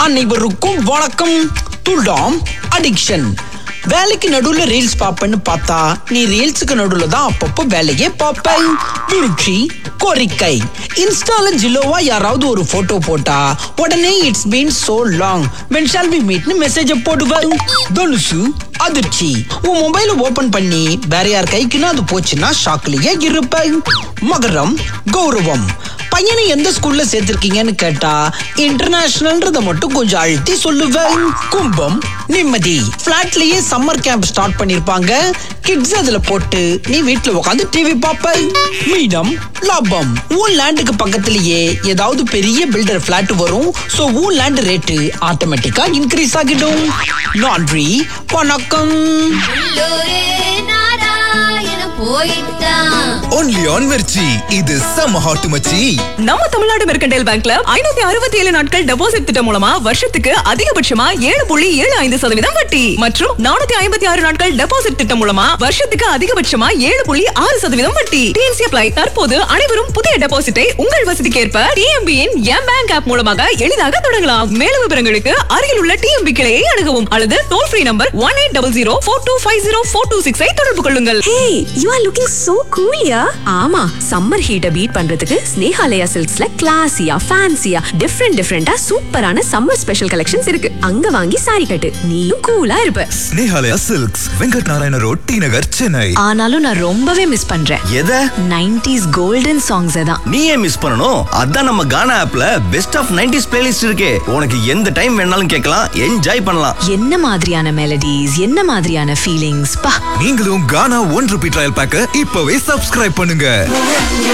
அனைவருக்கும் வணக்கம் துல்டாம் அடிக்ஷன் வேலைக்கு நடுவுல ரீல்ஸ் பாப்பேன்னு பார்த்தா நீ ரீல்ஸுக்கு நடுவுல தான் அப்பப்போ வேலையே பார்ப்ப விருட்சி கோரிக்கை இன்ஸ்டால ஜிலோவா யாராவது ஒரு போட்டோ போட்டா உடனே it's been so long when shall be மீட்னு மெசேஜ் போடுவேன் தனுசு அதிர்ச்சி உன் மொபைல ஓபன் பண்ணி வேற யார் கைக்குன்னா அது போச்சுன்னா ஷாக்லயே இருப்பேன் மகரம் கௌரவம் பையனை எந்த ஸ்கூல்ல சேர்த்திருக்கீங்கன்னு கேட்டா இன்டர்நேஷனல்ன்றத மட்டும் கொஞ்சம் அழுத்தி சொல்லுவேன் கும்பம் நிம்மதி பிளாட்லயே சம்மர் கேம்ப் ஸ்டார்ட் பண்ணிருப்பாங்க கிட்ஸ் அதுல போட்டு நீ வீட்ல உட்காந்து டிவி பார்ப்ப மீனம் லாபம் உன் லேண்டுக்கு பக்கத்திலேயே ஏதாவது பெரிய பில்டர் பிளாட் வரும் சோ உன் லேண்ட் ரேட்டு ஆட்டோமேட்டிக்கா இன்க்ரீஸ் ஆகிடும் லாண்ட்ரி வணக்கம் உள்ளூரே நாராயண போயிட்டான் ஒன்லி ஆன் மிர்ச்சி இது செம ஹாட் மச்சி நம்ம தமிழ்நாடு மெர்கண்டைல் பேங்க்ல ஐநூத்தி அறுபத்தி ஏழு நாட்கள் டெபாசிட் திட்டம் மூலமா வருஷத்துக்கு அதிகபட்சமா ஏழு புள்ளி ஏழு ஐந்து சதவீதம் வட்டி மற்றும் நானூத்தி ஐம்பத்தி ஆறு நாட்கள் டெபாசிட் திட்டம் மூலமா வருஷத்துக்கு அதிகபட்சமா ஏழு புள்ளி ஆறு சதவீதம் வட்டி டிஎன்சி அப்ளை தற்போது அனைவரும் புதிய டெபாசிட்டை உங்கள் வசதிக்கேற்ப டிஎம்பியின் எம் பேங்க் ஆப் மூலமாக எளிதாக தொடங்கலாம் மேலும் விவரங்களுக்கு அருகில் உள்ள டிஎம்பி கிளையை அணுகவும் அல்லது toll free number one eight double zero four two five zero four two six தொடர்பு கொள்ளுங்கள் Hey, you are looking so cool, yeah? ஆமா சம்மர் ஹீட்ட பீட் பண்றதுக்கு ஸ்னேஹாலயா சில்க்ஸ்ல கிளாசியா ஃபேன்சியா டிஃப்ரெண்ட் டிஃப்ரெண்டா சூப்பரான சம்மர் ஸ்பெஷல் கலெக்ஷன்ஸ் இருக்கு அங்க வாங்கி சாரி கட்டு நீயும் கூலா இருப்ப Snehalaya silks Venkat Narayana road T Nagar Chennai ஆனாலும் நான் ரொம்பவே மிஸ் பண்றேன் எதை 90s கோல்டன் சாங்ஸ் தான் நீ ஏன் மிஸ் பண்ணணும் அதான் நம்ம கானா ஆப்ல பெஸ்ட் ஆஃப் 90s பிளேலிஸ்ட் இருக்கே உனக்கு எந்த டைம் வேணாலும் கேட்கலாம் என்ஜாய் பண்ணலாம் என்ன மாதிரியான மெலடிஸ் என்ன மாதிரியான ஃபீலிங்ஸ் பா நீங்களும் கானா ஒன் ருபி ட்ரையல் பேக்க இப்பவே சப்ஸ்கிரைப் பண்ணுங்க